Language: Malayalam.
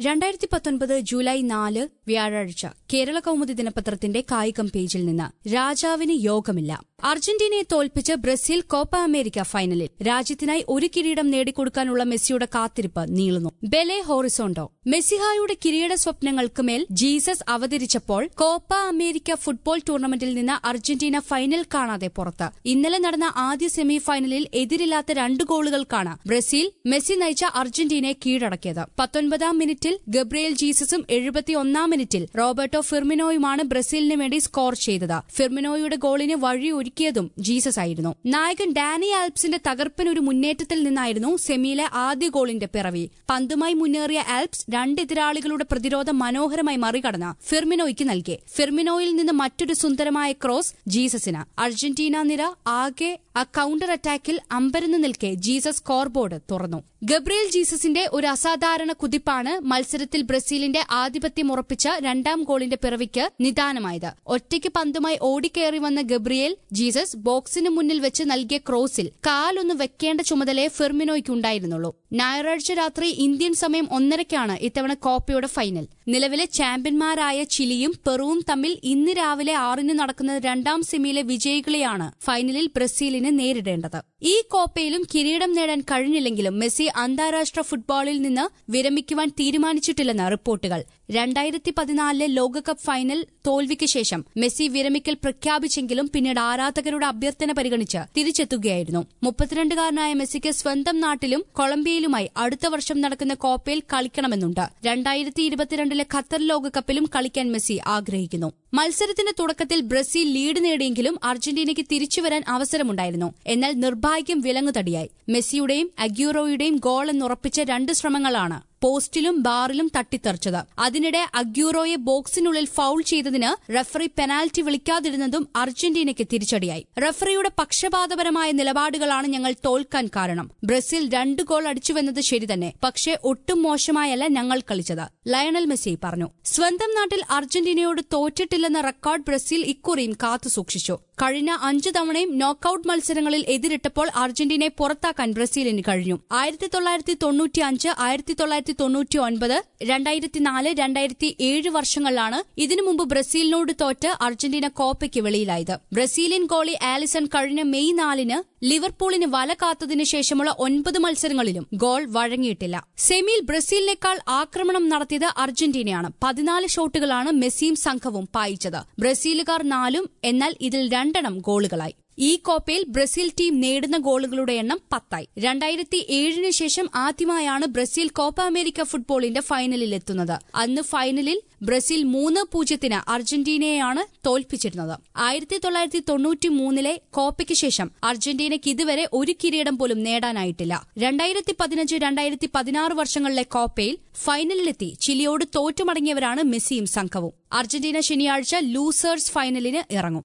രണ്ടായിരത്തി പത്തൊൻപത് ജൂലൈ നാല് വ്യാഴാഴ്ച കേരള കൗമുദി ദിനപത്രത്തിന്റെ കായികം പേജിൽ നിന്ന് രാജാവിന് യോഗമില്ല അർജന്റീനയെ തോൽപ്പിച്ച് ബ്രസീൽ കോപ്പ അമേരിക്ക ഫൈനലിൽ രാജ്യത്തിനായി ഒരു കിരീടം നേടിക്കൊടുക്കാനുള്ള മെസ്സിയുടെ കാത്തിരിപ്പ് നീളുന്നു ബെലെ ഹോറിസോണ്ടോ മെസ്സിഹായുടെ കിരീട സ്വപ്നങ്ങൾക്ക് മേൽ ജീസസ് അവതരിച്ചപ്പോൾ കോപ്പ അമേരിക്ക ഫുട്ബോൾ ടൂർണമെന്റിൽ നിന്ന് അർജന്റീന ഫൈനൽ കാണാതെ പുറത്ത് ഇന്നലെ നടന്ന ആദ്യ സെമി ഫൈനലിൽ എതിരില്ലാത്ത രണ്ട് ഗോളുകൾക്കാണ് ബ്രസീൽ മെസ്സി നയിച്ച അർജന്റീനയെ കീഴടക്കിയത് പത്തൊൻപതാം മിനിറ്റിൽ ഗബ്രിയേൽ ജീസസും എഴുപത്തിയൊന്നാം മിനിറ്റിൽ റോബർട്ടോ ഫിർമിനോയുമാണ് ബ്രസീലിന് വേണ്ടി സ്കോർ ചെയ്തത് ഫിർമിനോയുടെ ഗോളിന് വഴിയൊരുക്കിയതും ജീസസ് ആയിരുന്നു നായകൻ ഡാനി ആൽപ്സിന്റെ തകർപ്പൻ ഒരു മുന്നേറ്റത്തിൽ നിന്നായിരുന്നു സെമിയിലെ ആദ്യ ഗോളിന്റെ പിറവി പന്തുമായി മുന്നേറിയ ആൽപ്സ് രണ്ട് എതിരാളികളുടെ പ്രതിരോധം മനോഹരമായി മറികടന്ന് ഫിർമിനോയ്ക്ക് നൽകി ഫിർമിനോയിൽ നിന്ന് മറ്റൊരു സുന്ദരമായ ക്രോസ് ജീസസിന് അർജന്റീന നിര ആകെ ആ കൌണ്ടർ അറ്റാക്കിൽ അമ്പരന്ന് നിൽക്കെ ജീസസ് സ്കോർ ബോർഡ് തുറന്നു ഗബ്രിയേൽ ജീസസിന്റെ ഒരു അസാധാരണ കുതിപ്പാണ് മത്സരത്തിൽ ബ്രസീലിന്റെ ആധിപത്യം ഉറപ്പിച്ച രണ്ടാം ഗോളിന്റെ പിറവിക്ക് നിദാനമായത് ഒറ്റയ്ക്ക് പന്തുമായി ഓടിക്കയറി വന്ന ഗബ്രിയേൽ ജീസസ് ബോക്സിന് മുന്നിൽ വെച്ച് നൽകിയ ക്രോസിൽ കാലൊന്ന് വെക്കേണ്ട ചുമതലയെ ഫെർമിനോയ്ക്ക് ഉണ്ടായിരുന്നുള്ളൂ ഞായറാഴ്ച രാത്രി ഇന്ത്യൻ സമയം ഒന്നരയ്ക്കാണ് ഇത്തവണ കോപ്പയുടെ ഫൈനൽ നിലവിലെ ചാമ്പ്യന്മാരായ ചിലിയും പെറുവും തമ്മിൽ ഇന്ന് രാവിലെ ആറിന് നടക്കുന്ന രണ്ടാം സെമിയിലെ വിജയികളെയാണ് ഫൈനലിൽ ബ്രസീലിന് നേരിടേണ്ടത് ഈ കോപ്പയിലും കിരീടം നേടാൻ കഴിഞ്ഞില്ലെങ്കിലും മെസ്സി അന്താരാഷ്ട്ര ഫുട്ബോളിൽ നിന്ന് വിരമിക്കുവാൻ തീരുമാനിച്ചിട്ടില്ലെന്ന് റിപ്പോർട്ടുകൾ രണ്ടായിരത്തി പതിനാലിലെ ലോകകപ്പ് ഫൈനൽ തോൽവിക്ക് ശേഷം മെസ്സി വിരമിക്കൽ പ്രഖ്യാപിച്ചെങ്കിലും പിന്നീട് ആരാധകരുടെ അഭ്യർത്ഥന പരിഗണിച്ച് തിരിച്ചെത്തുകയായിരുന്നു മുപ്പത്തിരണ്ടുകാരനായ മെസ്സിക്ക് സ്വന്തം നാട്ടിലും കൊളംബിയയിലുമായി അടുത്ത വർഷം നടക്കുന്ന കോപ്പയിൽ കളിക്കണമെന്നുണ്ട് രണ്ടായിരത്തി ഇരുപത്തിരണ്ടിലെ ഖത്തർ ലോകകപ്പിലും കളിക്കാൻ മെസ്സി ആഗ്രഹിക്കുന്നു മത്സരത്തിന്റെ തുടക്കത്തിൽ ബ്രസീൽ ലീഡ് നേടിയെങ്കിലും അർജന്റീനയ്ക്ക് തിരിച്ചുവരാൻ അവസരമുണ്ടായിരുന്നു എന്നാൽ നിർഭാഗ്യം വിലങ്ങുതടിയായി മെസ്സിയുടെയും അഗ്യൂറോയുടെയും ഗോൾ എന്നുറപ്പിച്ച രണ്ട് ശ്രമങ്ങളാണ് പോസ്റ്റിലും ബാറിലും തട്ടിത്തെറിച്ചത് അതിനിടെ അഗ്യൂറോയെ ബോക്സിനുള്ളിൽ ഫൌൾ ചെയ്തതിന് റഫറി പെനാൽറ്റി വിളിക്കാതിരുന്നതും അർജന്റീനയ്ക്ക് തിരിച്ചടിയായി റഫറിയുടെ പക്ഷപാതപരമായ നിലപാടുകളാണ് ഞങ്ങൾ തോൽക്കാൻ കാരണം ബ്രസീൽ രണ്ട് ഗോൾ അടിച്ചുവെന്നത് ശരി തന്നെ പക്ഷേ ഒട്ടും മോശമായല്ല ഞങ്ങൾ കളിച്ചത് ലയണൽ മെസ്സി പറഞ്ഞു സ്വന്തം നാട്ടിൽ അർജന്റീനയോട് തോറ്റിട്ടില്ലെന്ന റെക്കോർഡ് ബ്രസീൽ ഇക്കുറിയും കാത്തുസൂക്ഷിച്ചു കഴിഞ്ഞ അഞ്ചു തവണയും നോക്കൌട്ട് മത്സരങ്ങളിൽ എതിരിട്ടപ്പോൾ അർജന്റീനയെ പുറത്താക്കാൻ ബ്രസീലിന് കഴിഞ്ഞു ആയിരത്തി തൊള്ളായിരത്തി തൊണ്ണൂറ്റി അഞ്ച് ആയിരത്തി തൊള്ളായിരത്തി തൊണ്ണൂറ്റി ഒൻപത് രണ്ടായിരത്തി നാല് രണ്ടായിരത്തി ഏഴ് വർഷങ്ങളിലാണ് ഇതിനു മുമ്പ് ബ്രസീലിനോട് തോറ്റ് അർജന്റീന കോപ്പയ്ക്ക് വെളിയിലായത് ബ്രസീലിയൻ ഗോളി ആലിസൺ കഴിഞ്ഞ മെയ് നാലിന് ലിവർപൂളിന് വല കാത്തതിനു ശേഷമുള്ള ഒൻപത് മത്സരങ്ങളിലും ഗോൾ വഴങ്ങിയിട്ടില്ല സെമിയിൽ ബ്രസീലിനേക്കാൾ ആക്രമണം നടത്തിയത് അർജന്റീനയാണ് പതിനാല് ഷോട്ടുകളാണ് മെസ്സിയും സംഘവും പായിച്ചത് ബ്രസീലുകാർ നാലും എന്നാൽ ഇതിൽ രണ്ടെണ്ണം ഗോളുകളായി ഈ കോപ്പയിൽ ബ്രസീൽ ടീം നേടുന്ന ഗോളുകളുടെ എണ്ണം പത്തായി രണ്ടായിരത്തി ഏഴിന് ശേഷം ആദ്യമായാണ് ബ്രസീൽ കോപ്പ അമേരിക്ക ഫുട്ബോളിന്റെ ഫൈനലിൽ എത്തുന്നത് അന്ന് ഫൈനലിൽ ബ്രസീൽ മൂന്ന് പൂജ്യത്തിന് അർജന്റീനയെയാണ് തോൽപ്പിച്ചിരുന്നത് ആയിരത്തി തൊള്ളായിരത്തി തൊണ്ണൂറ്റി മൂന്നിലെ കോപ്പയ്ക്ക് ശേഷം അർജന്റീനയ്ക്ക് ഇതുവരെ ഒരു കിരീടം പോലും നേടാനായിട്ടില്ല രണ്ടായിരത്തി പതിനഞ്ച് രണ്ടായിരത്തി പതിനാറ് വർഷങ്ങളിലെ കോപ്പയിൽ ഫൈനലിലെത്തി ചിലിയോട് തോറ്റുമടങ്ങിയവരാണ് മെസ്സിയും സംഘവും അർജന്റീന ശനിയാഴ്ച ലൂസേഴ്സ് ഫൈനലിന് ഇറങ്ങും